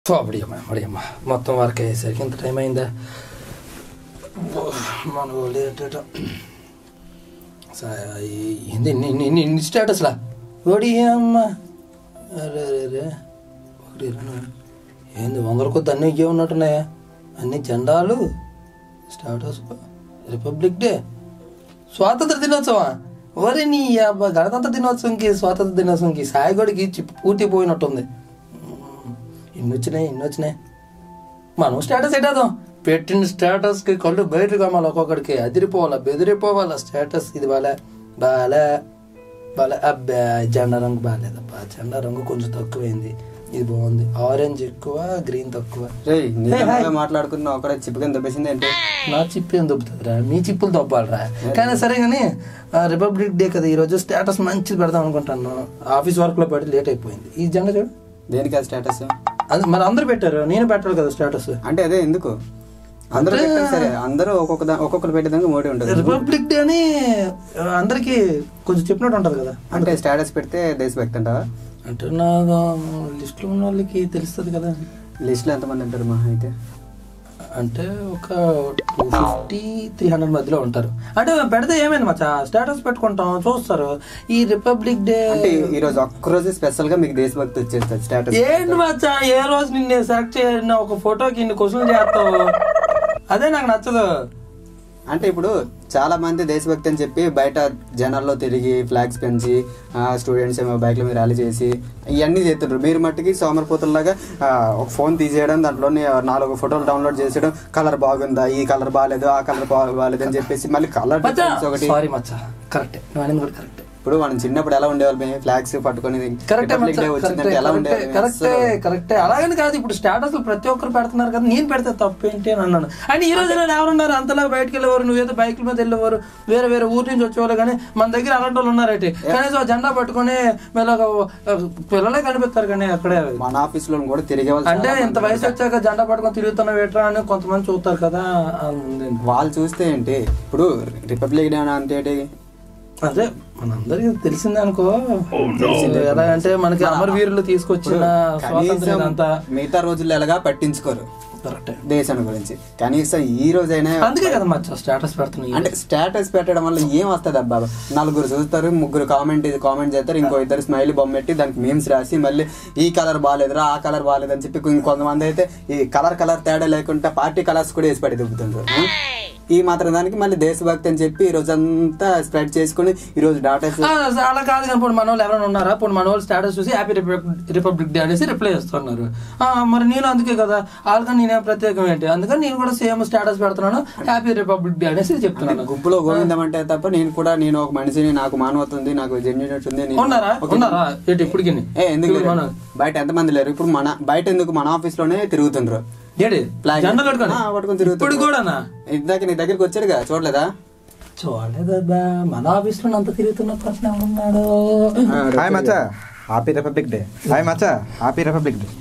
అప్పుడమ్మా అప్పుడమ్మా మొత్తం వర్క్ అయ్యేసరికి ఇంత టైం అయిందా మన వాళ్ళు ఏంటట ఏంది ఇన్ని ఇన్ని ఇన్ని ఇన్ని స్టేటస్లా ఓడి అమ్మ అరే అరే అరే ఒకటి రెండు ఏంది వందల కొద్ది అన్నీ ఇవే ఉన్నట్టున్నాయా అన్ని జెండాలు స్టాటస్ రిపబ్లిక్ డే స్వాతంత్ర దినోత్సవా ఒరే నీ అబ్బా గణతంత్ర దినోత్సవంకి స్వాతంత్ర దినోత్సవంకి సాయిగడికి చిప్ పూర్తి పోయినట్టుంది ఉమ్, ఇన్ని వచ్చినాయి ఇన్ని వచ్చినాయి మనం స్టేటస్ ఎట్టేద్దాం పెట్టిన స్టేటస్కి కళ్ళు బయటకు కమ్మాలి ఒక్కొక్కడికి అదిరిపోవాలా బెదిరిపోవాలా స్టేటస్ ఇది బాలే బాలే బాలే అబ్బా జెండా రంగు బాగాలేదబ్బా జెండా రంగు కొంచెం తక్కువైంది ఇది బాగుంది ఆరెంజ్ ఎక్కువ గ్రీన్ తక్కువ రేయ్ నిజంగా మాట్లాడుకున్నా ఒకడే చిప్పుకొని దెబ్బేసింది ఏంటి నా చిప్పు ఏం దొబ్బుతుందిరా మీ చిప్పులు దొబ్బాలరా కానీ సరే కానీ రిపబ్లిక్ డే కదా ఈరోజు స్టేటస్ మంచిది పెడదాం అనుకుంటాను ఆఫీస్ వర్క్లో పడి లేట్ అయిపోయింది ఈ జెండా చూడు దేనికి అది స్టేటస్ అది మరి అందరూ పెట్టారు నేను పెట్టాలి కదా స్టేటస్ అంటే అదే ఎందుకు అందరూ పెట్టారు సరే అందరూ ఒక్కొక్క దా- ఒక్కొక్కరు పెట్టేదానికి మోటీ ఉంటుంది రిపబ్లిక్ డే అని ఆ, అందరికీ కొంచెం చెప్పినట్టు ఉంటుంది కదా అంటే స్టేటస్ పెడితే దేశభక్తి అంటావా అంటే నా లిస్ట్లో ఉన్న వాళ్ళకి తెలుస్తుంది కదా లిస్ట్ లో ఎంతమంది అంటారు మహా అయితే అంటే ఒక టూ ఫిఫ్టీ త్రీ హండ్రెడ్ మధ్యలో ఉంటారు అంటే పెడితే ఏమైంది మచ్చా స్టేటస్ పెట్టుకుంటాం చూస్తారు ఈ రిపబ్లిక్ డే అంటే ఈ రోజు ఒక్కరోజు స్పెషల్ గా మీకు దేశభక్తి వచ్చేస్తుంది స్టేటస్ ఏంటి మచ్చా ఏ రోజు నిన్ను సెలెక్ట్ చేసిన ఒక ఫోటోకి ఇన్ని క్వశ్చన్లు చేస్తావు అదే నాకు నచ్చదు అంటే ఇప్పుడు చాలా మంది దేశభక్తి అని చెప్పి బయట జనాల్లో తిరిగి ఫ్లాగ్స్ పెంచి స్టూడెంట్స్ ఏమో బైక్ల మీద ర్యాలీ చేసి ఇవన్నీ చేస్తుండ్రు మీరు మట్టుకి సోమరిపోతుల్లాగా ఆ, ఒక ఫోన్ తీసేయడం దాంట్లోనే నాలుగు ఫోటోలు డౌన్లోడ్ చేసేయడం కలర్ బాగుందా ఈ కలర్ బాగాలేదు ఆ కలర్ బాగాలేదు అని చెప్పేసి మళ్ళీ కలర్ మచ్చా ఒకటి సారీ మచ్చా కరెక్టే నువ్వు అనేది కూడా కరెక్టే ఇప్పుడు మనం చిన్నప్పుడు ఎలా ఉండేవాళ్ళు ఫ్లాగ్స్ పట్టుకొని కరెక్టే Republic Day మచ్చా, వచ్చిందంటే కరెక్టే, ఎలా కరెక్టే, ఉండేవాళ్ళు కరెక్టే కరెక్టే అలాగని కాదు ఇప్పుడు స్టేటస్ ప్రతి ఒక్కరు పెడుతున్నారు కదా నేను పెడితే తప్పేంటి అని అన్నాను అండ్ ఈ రోజు నేను ఎవరున్నారు అంతలా బయటకు వెళ్ళేవారు నువ్వేదో బైకుల మీద వెళ్ళేవారు వేరే వేరే ఊరి నుంచి వచ్చేవాళ్ళు కానీ మన దగ్గర అలాంటి వాళ్ళు ఉన్నారైతే కనీసం ఆ జెండా పట్టుకొని మెల్లగా ఆ, పిల్లలే కనిపిస్తారు కానీ అక్కడే మన ఆఫీస్ లో కూడా తిరిగే వాళ్ళు అంటే చాలా ఇంత మంది వయసు వచ్చాక జెండా పట్టుకొని తిరుగుతున్న వేట్రా అని కొంతమంది చూస్తారు కదా అది ఉంది. వాళ్ళు చూస్తే ఏంటి ఇప్పుడు రిపబ్లిక్ డే అంటే ఏంటి అదే మనందరికి తెలిసిందే అనుకో తెలిసిందే ఎలా అంటే మనకి అమరవీరులు తీసుకొచ్చిన స్వాతంత్రం కనీసం ఇదంతా మిగతా రోజుల్లో ఎలాగా పట్టించుకోరు కరెక్టే దేశాన్ని గురించి కనీసం ఈ రోజైనా అందుకే కదా మచ్చ స్టేటస్ పెడుతున్నాయి అంటే స్టేటస్ పెట్టడం వల్ల ఏం వస్తుంది అబ్బా నలుగురు చూస్తారు ముగ్గురు కామెంట్ కామెంట్ చేస్తారు ఇంకో ఇద్దరు స్మైల్ బొమ్మ పెట్టి దానికి మేమ్స్ రాసి మళ్ళీ ఈ కలర్ బాగాలేదురా ఆ కలర్ బాగాలేదని చెప్పి ఇంకొంతమంది అయితే ఈ కలర్ కలర్ తేడా లేకుండా పార్టీ కలర్స్ కూడా వేసి పడి దిగుతుంటారు ఆ? ఈ మాత్రం దానికి మళ్ళీ దేశభక్తి అని చెప్పి ఈ రోజంతా స్ప్రెడ్ చేసుకుని ఈ రోజు డాటర్స్ ఆ, అలా కాదు కానీ ఇప్పుడు మన వాళ్ళు ఎవరైనా ఉన్నారా ఇప్పుడు మన వాళ్ళు స్టేటస్ చూసి హ్యాపీ రిపబ్లిక్ డే అనేసి రిప్లై చేస్తున్నారు ఆ, మరి నేను అందుకే కదా వాళ్ళకని నేనేం ప్రత్యేకం ఏంటి అందుకని నేను కూడా సేమ్ స్టేటస్ పెడుతున్నాను హ్యాపీ రిపబ్లిక్ డే అనేసి చెప్తున్నాను గుంపులో గోవిందం అంటే తప్ప నేను కూడా నేను ఒక మనిషిని నాకు మానవత ఉంది నాకు జెన్యునెట్ ఉంది నేను- ఉన్నారా ఓకే. ఉన్నారా ఏంటి ఇప్పటికి ఏ ఎందుకు లేరు? బయట ఎంతమంది లేరు ఇప్పుడు మన బయట ఎందుకు మన ఆఫీస్ లోనే తిరుగుతుండ్రు ఏంటి Flag. జెండా కట్టుకొని ఆ, పట్టుకొని తిరుగుతుండ్రు. ఇప్పుడు కూడానా ఇందాక నీ దగ్గరికి వచ్చాడుగా చూడలేదా చూడలేదబ్బా మన ఆఫీస్ లో అంత తిరుగుతున్న పర్సన్ ఎవరున్నాడు హాయ్ మచ్చా హ్యాపీ రిపబ్లిక్ డే హాయ్ మచ్చా హ్యాపీ రిపబ్లిక్ డే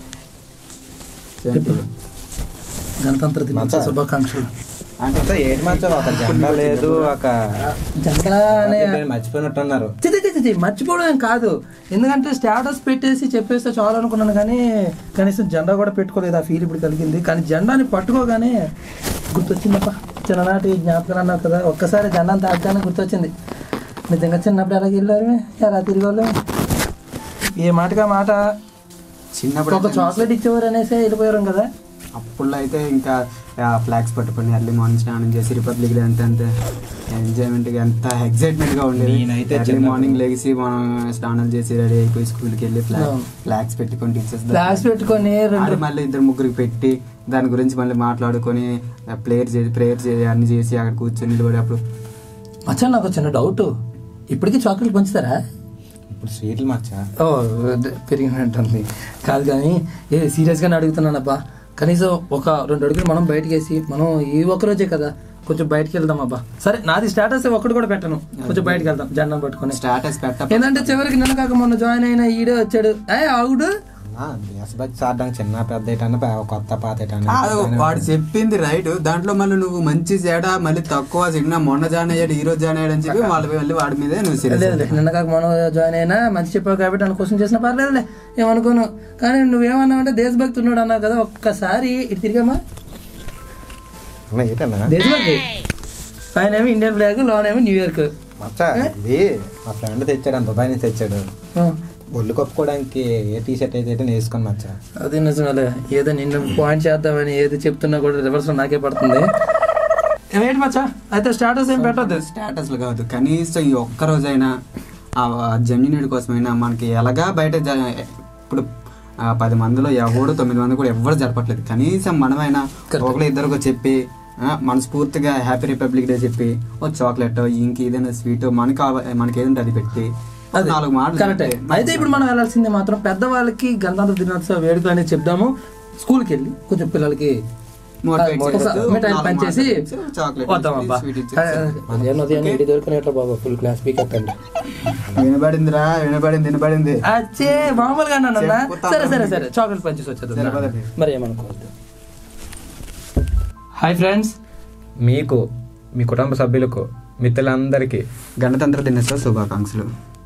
గణతంత్ర దినోత్సవ శుభాకాంక్షలు అంటే ఏంటి మచ్చా ఒక జెండా లేదు ఒక జెండా అనే మర్చిపోయినట్టున్నారు చి, చి, చి, చి, చి, మర్చిపోవడం ఏం కాదు ఎందుకంటే స్టేటస్ పెట్టేసి చెప్పేస్తే చాలు అనుకున్నాను కానీ కనీసం జెండా కూడా పెట్టుకోలేదు ఆ ఫీల్ ఇప్పుడు కలిగింది కానీ జెండాని పట్టుకోగానే గుర్తొచ్చిందప్ప చిన్ననాటి జ్ఞాపకాలు అన్నారు కదా ఒక్కసారి జెండాని తాగగానే గుర్తొచ్చింది నిజంగా చిన్నప్పుడు ఎలా వెళ్ళారు ఎలా తిరిగి వాళ్ళు ఏ మాటగా మాట చిన్నప్పుడు ఒక చాక్లెట్ ఇచ్చేవారు అనేసి వెళ్ళిపోయారు కదా అప్పుడు అయితే ఇంకా ఫ్లాగ్స్ పట్టుకొని ఎర్లీ మార్నింగ్ స్నానం చేసి రిపబ్లిక్ డే అంత అంత ఎంజాయ్మెంట్ గా ఎంత ఎక్సైట్మెంట్ గా ఉండేది నేనైతే ఎర్లీ చిన్నప్పుడు- మార్నింగ్ లేచి మనం స్నానాలు చేసి రెడీ అయిపోయి స్కూల్కి వెళ్ళి అవును. ఫ్లాగ్స్ పెట్టుకొని టీచర్స్ ఫ్లాగ్స్ పెట్టుకొని రెండు మళ్ళీ ఇద్దరు ముగ్గురికి పెట్టి దాని గురించి మళ్ళీ మాట్లాడుకొని ప్రేయర్ చేసి ప్రేయర్ చేసి అన్ని చేసి అక్కడ కూర్చొని నిలబడి అప్పుడు మచ్చా నాకు ఒక చిన్న డౌట్ ఇప్పటికీ చాక్లెట్ పంచుతారా ఇప్పుడు స్వీట్లు మచ్చా ఓ అదే పెరిగినట్టుంది కాదు కానీ ఏ సీరియస్గానే అడుగుతున్నానబ్బా కనీసం ఒక రెండు అడుగులు మనం బయటకు వేసి మనం ఈ ఒక్క రోజే కదా కొంచెం బయటకు వెళ్దాం అబ్బా సరే నాది స్టేటస్ ఒక్కటి కూడా పెట్టను కొంచెం బయటకు వెళ్దాం జెండా పట్టుకొని స్టాటస్ పెట్ట ఏంటంటే చివరికి నిన్న కాక మొన్న జాయిన్ అయిన ఈడే వచ్చాడు ఏ ఆవుడు దేశభక్తి సాడడానికి చిన్న పెద్ద ఏటన్నా ప- కొత్త పాత ఏటన్నా కాదు, వాడు చెప్పింది రైట్ దాంట్లో మళ్ళీ నువ్వు మంచి తేడ మళ్ళీ తక్కువ సిగ్న మొన్న జాయిన్ అయ్యాడు ఈ రోజు జాయిన్ అయ్యాడు అని చెప్పి వాళ్ళు వెళ్ళి వాడి మీదే నువ్వు serious లేదు అవుతావు. నిన్న కాక మనం జాయిన్ అయినా మంచి చెప్పావు కాబట్టి నన్ను క్వశ్చన్ చేసినా పర్లేదులే ఏమనుకోను కానీ నువ్వేమన్నావు అంటే దేశభక్తి ఉన్నాడు అన్నావు కదా ఒక్కసారి ఇటు తిరిగామా అన్న ఏంటన్నా దేశభక్తి పైన ఏమో ఇండియన్ ఫ్లాగ్ లోనేమో న్యూ ఇయర్క్ మచ్చా ఇది మా ఫ్రెండ్ తెచ్చాడు దుబాయ్ నుంచి తెచ్చాడు ఒళ్ళు కప్పుకోవడానికి ఏ టీ షర్ట్ అయితే అయితే వేసుకొని మచ్చా అది నిజమేలే ఏదో నిన్ను పాయింట్ చేద్దామని ఏది చెప్తున్నా కూడా రివర్స్ నాకే పడుతుంది ఏంటి మచ్చా అయితే స్టాటస్ ఏం పెట్టద్దు స్టేటస్లు కాదు కనీసం ఈ ఒక్క రోజైనా ఆ జెన్యున్ కోసమైనా మనకి ఎలాగా బయట జ- ఇప్పుడు ఆ పది మందిలో ఎవడు తొమ్మిది మంది కూడా ఎవరు జరపట్లేదు కనీసం మనమైనా ఒకరు ఇద్దరికి చెప్పి ఆ, మనస్ఫూర్తిగా హ్యాపీ రిపబ్లిక్ డే చెప్పి ఓ చాక్లెట్ ఇంక ఏదైనా స్వీట్ మనకి కావ- మనకి ఏదంటే అది పెట్టి ఒక అదే, నాలుగు మాటలు కరెక్టే చెప్తే అయితే ఇప్పుడు మనం వెళ్ళాల్సింది మాత్రం పెద్దవాళ్ళకి గణతంత్ర దినోత్సవ వేడుకలు అనేది చెప్దాము స్కూల్కి వెళ్ళి కొంచెం పిల్లలకి Motivate ఒక చేస్తూ మిఠాయిలు నాలుగు పంచేసి మాటలు చెప్పి chocolate వద్దాం ఇచ్చి, అబ్బా sweet ఇచ్చి, అదేం ఉదయం ఇంటి దొరికినట్లు బాబా ఫుల్ క్లాస్ స్పీక్ ఎక్కండి వినబడిందిరా వినబడింది వినబడింది అచ్చే మామూలుగా అన్నా చెప్పుతా సరే సరే సరే చాక్లెట్ పంచేసి సరే, వచ్చేద్దాం పదండి. మరి ఏమనుకోవద్దు హాయ్ ఫ్రెండ్స్ మీకు మీ కుటుంబ సభ్యులకు మిత్రులందరికీ గణతంత్ర దినోత్సవ శుభాకాంక్షలు